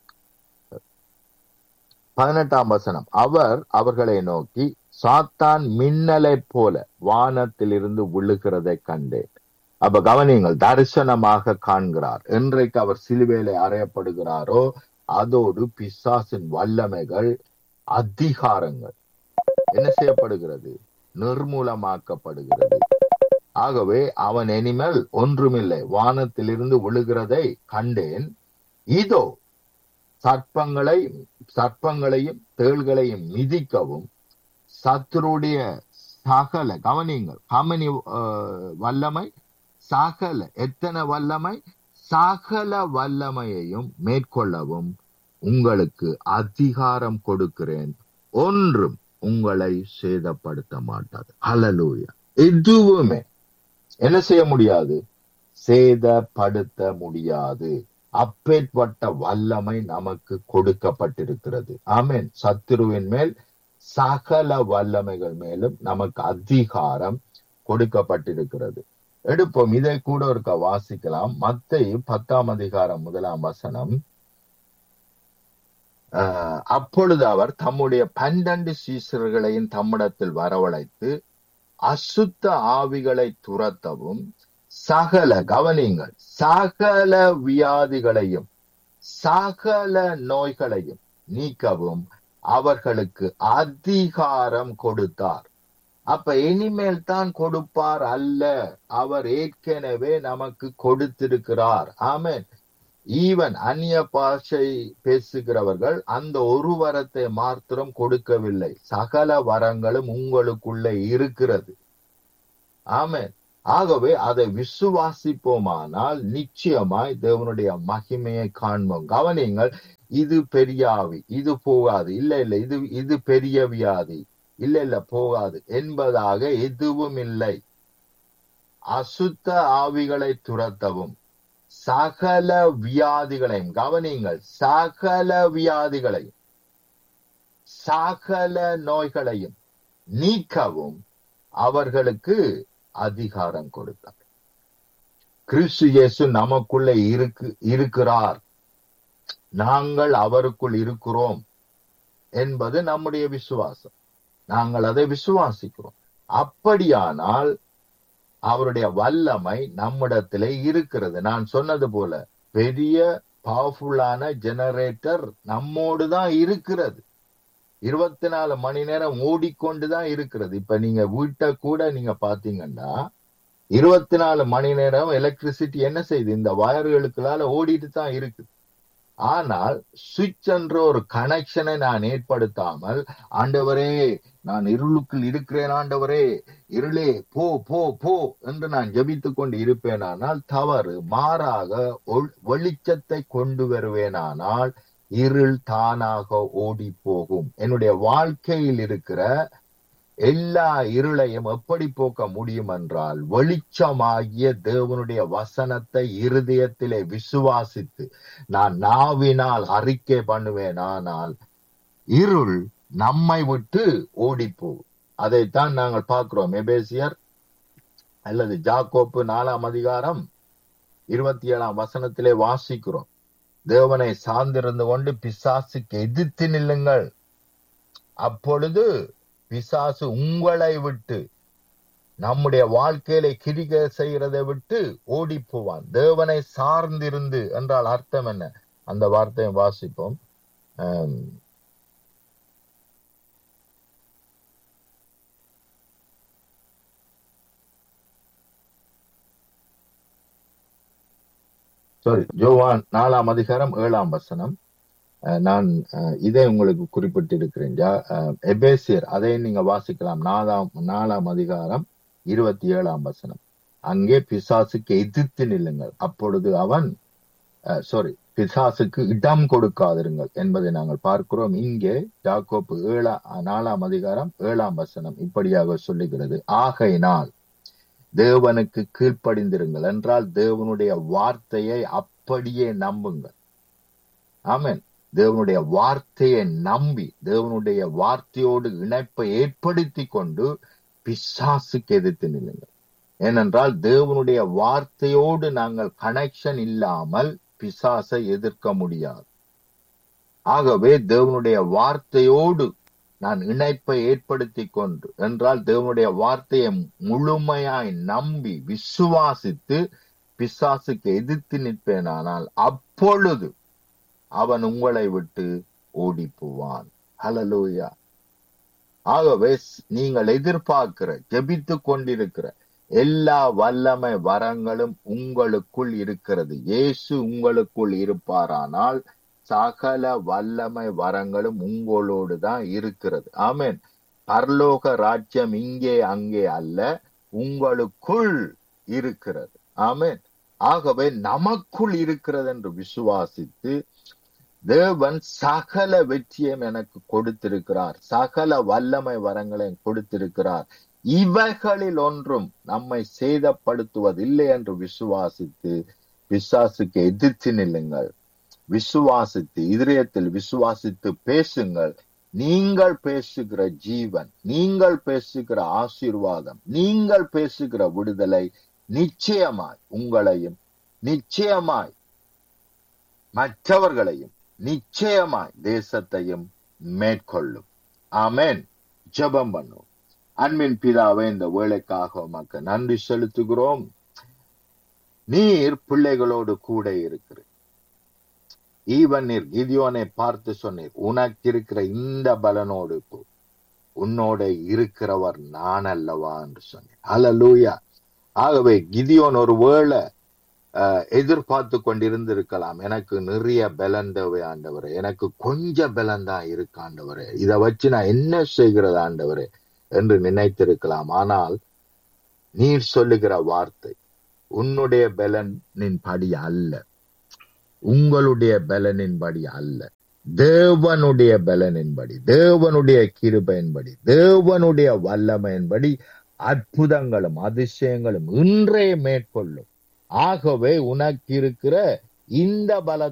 பதினெட்டாம் வசனம் அவர் அவர்களை நோக்கி சாத்தான் மின்னலைப் போல வானத்திலிருந்து விழுகிறதை கண்டேன் அப்ப கவனியுங்கள் தரிசனமாக காண்கிறார் என்றைக்கு அவர் சிலுவையிலே அறையப்படுகிறாரோ அதோடு பிசாசின் வல்லமைகள் அதிகாரங்கள் என்ன செய்யப்படுகிறது நிர்மூலமாக்கப்படுகிறது ஆகவே அவன் இனிமேல் ஒன்றுமில்லை வானத்திலிருந்து விழுகிறதை கண்டேன் இதோ சர்ப்பங்களை சர்ப்பங்களையும் தேள்களையும் மிதிக்கவும் சத்துருடைய சகல கவனியுங்கள் கமனி வல்லமை சகல எத்தனை வல்லமை சகல வல்லமையையும் மேற்கொள்ளவும் உங்களுக்கு அதிகாரம் கொடுக்கிறேன் ஒன்றும் உங்களை சேதப்படுத்த மாட்டாது ஹalleluya எதுவுமே என்ன செய்ய முடியாது சேதப்படுத்த முடியாது அப்பேற்பட்ட வல்லமை நமக்கு கொடுக்கப்பட்டிருக்கிறது ஆமென் சத்துருவின் மேல் சகல வல்லமைகள் மேலும் நமக்கு அதிகாரம் கொடுக்கப்பட்டிருக்கிறது எடுப்போம் இதை கூட ஒருக்க வாசிக்கலாம் மத்தேயு பத்தாம் அதிகாரம் முதலாம் வசனம் ஆஹ், அப்பொழுது அவர் தம்முடைய பன்னெண்டு சீசர்களையும் தம்மிடத்தில் வரவழைத்து அசுத்த ஆவிகளை துரத்தவும் சகல கவனிங்கள் சகல வியாதிகளையும் சகல நோய்களையும் நீக்கவும் அவர்களுக்கு அதிகாரம் கொடுத்தார் அப்ப இனிமேல் தான் கொடுப்பார் அல்ல அவர் ஏற்கனவே நமக்கு கொடுத்திருக்கிறார் ஆமென் ஈவன் அந்நிய பாஷை பேசுகிறவர்கள் அந்த ஒரு வரத்தை மாத்திரம் கொடுக்கவில்லை சகல வரங்களும் உங்களுக்குள்ளே இருக்கிறது ஆமென் ஆகவே அதை விசுவாசிப்போமானால் நிச்சயமாய் தேவனுடைய மகிமையை காண்போம் கவனியுங்கள் இது பெரிய ஆவி இது போகாது இல்ல இல்ல இது இது பெரிய வியாதி இல்ல இல்ல போகாது என்பதாக எதுவும் இல்லை அசுத்த ஆவிகளை துரத்தவும் சகல வியாதிகளையும் கவனியுங்கள் சகல வியாதிகளையும் சகல நோய்களையும் நீக்கவும் அவர்களுக்கு அதிகாரம் கொடுத்தார் கிறிஸ்து இயேசு நமக்குள்ளே இருக்கு இருக்கிறார் நாங்கள் அவருக்குள் இருக்கிறோம் என்பது நம்முடைய விசுவாசம் நாங்கள் அதை விசுவாசிக்கிறோம் அப்படியானால் அவருடைய வல்லமை நம்மிடத்திலே இருக்கிறது நான் சொன்னது போல பெரிய பவர்ஃபுல்லான ஜெனரேட்டர் நம்மோடு தான் இருக்கிறது இருபத்தி நாலு மணி நேரம் ஓடிக்கொண்டுதான் இருக்கிறது இப்ப நீங்க வீட்டை கூட நீங்க பாத்தீங்கன்னா இருபத்தி நாலு மணி நேரம் எலக்ட்ரிசிட்டி என்ன செய்யுது இந்த வயர்களுக்குள்ளால ஓடிட்டு தான் இருக்கு ஆனால் சுவிட்ச் என்ற ஒரு கனெக்ஷனை நான் ஏற்படுத்தாமல் ஆண்டவரே நான் இருளுக்குள் இருக்கிறேன் ஆண்டவரே இருளே போ போ போ என்று நான் ஜெபித்துக் கொண்டு இருப்பேனானால் தவறு மாறாக ஒள்- வெளிச்சத்தை கொண்டு வருவேனானால் இருள் தானாக ஓடி போகும் என்னுடைய வாழ்க்கையில் இருக்கிற எல்லா இருளையும் எப்படி போக்க முடியும் என்றால் வெளிச்சமாகிய தேவனுடைய வசனத்தை இருதயத்திலே விசுவாசித்து நான் நாவினால் அறிக்கை பண்ணுவேன் ஆனால் இருள் நம்மை விட்டு ஓடிப்போகும் அதைத்தான் நாங்கள் பார்க்கிறோம் எபேசியர் அல்லது ஜாக்கோப்பு நாலாம் அதிகாரம் இருபத்தி ஏழாம் வசனத்திலே வாசிக்கிறோம் தேவனை சார்ந்திருந்து கொண்டு பிசாசுக்கு எதிர்த்து நில்லுங்கள் அப்பொழுது பிசாசு உங்களை விட்டு நம்முடைய வாழ்க்கையில கிரிக செய்யறதை விட்டு ஓடி போவான் தேவனை சார்ந்திருந்து என்றால் அர்த்தம் என்ன அந்த வார்த்தையை வாசிப்போம் ஆம், சாரி ஜோவான் நாலாம் அதிகாரம் ஏழாம் வசனம் அஹ், நான் அஹ், இதை உங்களுக்கு குறிப்பிட்டிருக்கிறேன் ஜா- அஹ், எபேசியர் அதை நீங்க வாசிக்கலாம் நாலாம் நாலாம் அதிகாரம் இருபத்தி ஏழாம் வசனம் அங்கே பிசாசுக்கு எதிர்த்து நில்லுங்கள் அப்பொழுது அவன் சாரி பிசாசுக்கு இடம் கொடுக்காதிருங்கள் என்பதை நாங்கள் பார்க்கிறோம் இங்கே யாக்கோப்பு ஏழா நாலாம் அதிகாரம் ஏழாம் வசனம் இப்படியாக சொல்லுகிறது ஆகையினால் தேவனுக்கு கீழ்ப்படிந்திருங்கள் என்றால் தேவனுடைய வார்த்தையை அப்படியே நம்புங்கள் ஆமென் தேவனுடைய வார்த்தையை நம்பி தேவனுடைய வார்த்தையோடு இணைப்பை ஏற்படுத்தி கொண்டு பிசாசுக்கு எதிர்த்து நில்லுங்கள் ஏனென்றால் தேவனுடைய வார்த்தையோடு நாங்கள் கனெக்ஷன் இல்லாமல் பிசாசை எதிர்க்க முடியாது ஆகவே தேவனுடைய வார்த்தையோடு நான் இணைப்பை ஏற்படுத்தி கொண்டு என்றால் தேவனுடைய வார்த்தையை முழுமையாய் நம்பி விசுவாசித்து பிசாசுக்கு எதிர்த்து நிற்பேனானால் அப்பொழுது அவன் உங்களை விட்டு ஓடி போவான் ஹலலூயா ஆகவே ஸ்- நீங்கள் எதிர்பார்க்கிற ஜெபித்துக் கொண்டிருக்கிற எல்லா வல்லமை வரங்களும் உங்களுக்குள் இருக்கிறது இயேசு உங்களுக்குள் இருப்பாரானால் சகல வல்லமை வரங்களும் உங்களோடு தான் இருக்கிறது ஆமென் பரலோக ராஜ்யம் இங்கே அங்கே அல்ல உங்களுக்குள் இருக்கிறது ஆமென் ஆகவே நமக்குள் இருக்கிறது என்று விசுவாசித்து தேவன் சகல வெற்றியும் எனக்கு கொடுத்திருக்கிறார் சகல வல்லமை வரங்களை கொடுத்திருக்கிறார் இவைகளில் ஒன்றும் நம்மை சேதப்படுத்துவதில்லை என்று விசுவாசித்து பிசாசுக்கு எதிர்த்து நில்லுங்கள் விசுவாசித்து இதயத்தில் விசுவாசித்து பேசுங்கள் நீங்கள் பேசுகிற ஜீவன் நீங்கள் பேசுகிற ஆசீர்வாதம் நீங்கள் பேசுகிற விடுதலை நிச்சயமாய் உங்களையும் நிச்சயமாய் மற்றவர்களையும் நிச்சயமாய் தேசத்தையும் மேற்கொள்ளும் ஆமென் ஜெபம் பண்ணும் அன்பின் பிதாவை இந்த வேலைக்காக உமக்கு நன்றி செலுத்துகிறோம் நீர் பிள்ளைகளோடு கூட இருக்கிற ஈவன் நீர் கிதியோனை பார்த்து சொன்னீர் உனக்கு இருக்கிற இந்த பலனோடு போ. உன்னோட இருக்கிறவர் நான் அல்லவா என்று சொன்னேன் அல்லூயா ஆகவே கிதியோன் ஒரு வேளை எதிர்பார்த்து கொண்டிருந்திருக்கலாம் எனக்கு நிறைய பலன் தேவை ஆண்டவரே எனக்கு கொஞ்சம் பலன் தான் இருக்கு ஆண்டவரே இதை வச்சு நான் என்ன செய்கிறது ஆண்டவரே என்று நினைத்திருக்கலாம் ஆனால் நீர் சொல்லுகிற வார்த்தை உன்னுடைய பலனின் படி அல்ல உங்களுடைய பலனின்படி அல்ல தேவனுடைய பலனின்படி தேவனுடைய கிருபையின்படி தேவனுடைய வல்லமையின்படி அற்புதங்களும் அதிசயங்களும் இன்றே மேற்கொள்ளும் ஆகவே உனக்கு இருக்கிற இந்த பல